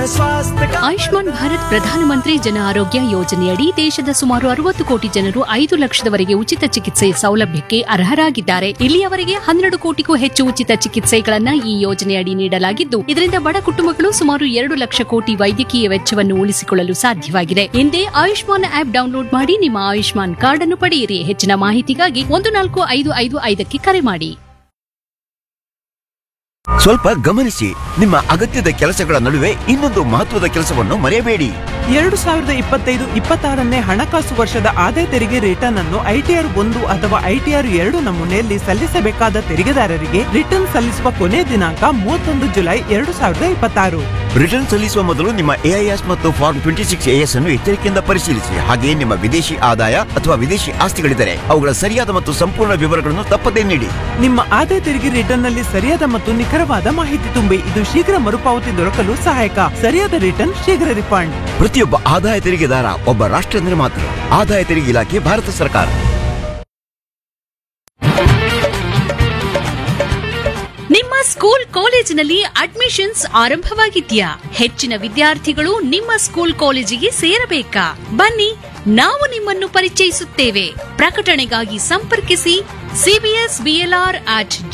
स्वास्थ्य का ಆಯುಷ್ಮಾನ್ ಭಾರತ್ ಪ್ರಧಾನಮಂತ್ರಿ ಜನ ಆರೋಗ್ಯ ಯೋಜನೆಯಡಿ ದೇಶದ ಸುಮಾರು ಅರವತ್ತು ಕೋಟಿ ಜನರು ಐದು ಲಕ್ಷದವರೆಗೆ ಉಚಿತ ಚಿಕಿತ್ಸೆ ಸೌಲಭ್ಯಕ್ಕೆ ಅರ್ಹರಾಗಿದ್ದಾರೆ ಇಲ್ಲಿಯವರೆಗೆ ಹನ್ನೆರಡು ಕೋಟಿಗೂ ಹೆಚ್ಚು ಉಚಿತ ಚಿಕಿತ್ಸೆಗಳನ್ನ ಈ ಯೋಜನೆಯಡಿ ನೀಡಲಾಗಿದ್ದು ಇದರಿಂದ ಬಡ ಕುಟುಂಬಗಳು ಸುಮಾರು ಎರಡು ಲಕ್ಷ ಕೋಟಿ ವೈದ್ಯಕೀಯ ವೆಚ್ಚವನ್ನು ಉಳಿಸಿಕೊಳ್ಳಲು ಸಾಧ್ಯವಾಗಿದೆ ಹಿಂದೆ ಆಯುಷ್ಮಾನ್ ಆಪ್ ಡೌನ್ಲೋಡ್ ಮಾಡಿ ನಿಮ್ಮ ಆಯುಷ್ಮಾನ್ ಕಾರ್ಡ್ ಅನ್ನು ಪಡೆಯಿರಿ ಹೆಚ್ಚಿನ ಮಾಹಿತಿಗಾಗಿ ಒಂದು ನಾಲ್ಕು ಐದು ಐದು ಐದಕ್ಕೆ ಕರೆ ಮಾಡಿ ಸ್ವಲ್ಪ ಗಮನಿಸಿ ನಿಮ್ಮ ಅಗತ್ಯದ ಕೆಲಸಗಳ ನಡುವೆ ಇನ್ನೊಂದು ಮಹತ್ವದ ಕೆಲಸವನ್ನು ಮರೆಯಬೇಡಿ ಎರಡು ಸಾವಿರದ ಇಪ್ಪತ್ತೈದು ಇಪ್ಪತ್ತಾರನೇ ಹಣಕಾಸು ವರ್ಷದ ಆದಾಯ ತೆರಿಗೆ ರಿಟರ್ನ್ ಅನ್ನು ಐಟಿಆರ್ ಒಂದು ಅಥವಾ ಐಟಿಆರ್ ಎರಡು ನಮೂನೆಯಲ್ಲಿ ಸಲ್ಲಿಸಬೇಕಾದ ತೆರಿಗೆದಾರರಿಗೆ ರಿಟರ್ನ್ ಸಲ್ಲಿಸುವ ಕೊನೆಯ ದಿನಾಂಕ ಮೂವತ್ತೊಂದು ಜುಲೈ ಎರಡು ಸಾವಿರದ ಇಪ್ಪತ್ತಾರು ರಿಟರ್ನ್ ಸಲ್ಲಿಸುವ ಮೊದಲು ನಿಮ್ಮ ಎಐಎಸ್ ಮತ್ತು ಫಾರ್ಮ್ ಟ್ವೆಂಟಿ ಸಿಕ್ಸ್ ಎಎಸ್ ಅನ್ನು ಎಚ್ಚರಿಕೆಯಿಂದ ಪರಿಶೀಲಿಸಿ ಹಾಗೆಯೇ ನಿಮ್ಮ ವಿದೇಶಿ ಆದಾಯ ಅಥವಾ ವಿದೇಶಿ ಆಸ್ತಿಗಳಿದ್ದರೆ ಅವುಗಳ ಸರಿಯಾದ ಮತ್ತು ಸಂಪೂರ್ಣ ವಿವರಗಳನ್ನು ತಪ್ಪದೇ ನೀಡಿ ನಿಮ್ಮ ಆದಾಯ ತೆರಿಗೆ ರಿಟರ್ನ್ ನಲ್ಲಿ ಸರಿಯಾದ ಮತ್ತು ನಿಖರವಾದ ಮಾಹಿತಿ ತುಂಬಿ ಇದು ಶೀಘ್ರ ಮರುಪಾವತಿ ದೊರಕಲು ಸಹಾಯಕ ಸರಿಯಾದ ರಿಟರ್ನ್ ಶೀಘ್ರ ರಿಫಂಡ್ ಪ್ರತಿಯೊಬ್ಬ ಆದಾಯ ತೆರಿಗೆದಾರ ಒಬ್ಬ ರಾಷ್ಟ್ರ ನಿರ್ಮಾತೃ ಆದಾಯ ತೆರಿಗೆ ಇಲಾಖೆ ಭಾರತ ಸರ್ಕಾರ ನಿಮ್ಮ ಸ್ಕೂಲ್ ಕಾಲೇಜಿನಲ್ಲಿ ಅಡ್ಮಿಷನ್ಸ್ ಆರಂಭವಾಗಿದ್ಯಾ ಹೆಚ್ಚಿನ ವಿದ್ಯಾರ್ಥಿಗಳು ನಿಮ್ಮ ಸ್ಕೂಲ್ ಕಾಲೇಜಿಗೆ ಸೇರಬೇಕಾ ಬನ್ನಿ ನಾವು ನಿಮ್ಮನ್ನು ಪರಿಚಯಿಸುತ್ತೇವೆ ಪ್ರಕಟಣೆಗಾಗಿ ಸಂಪರ್ಕಿಸಿ ಸಿಬಿಎಸ್ ಬಿಎಲ್ಆರ್ ಅಟ್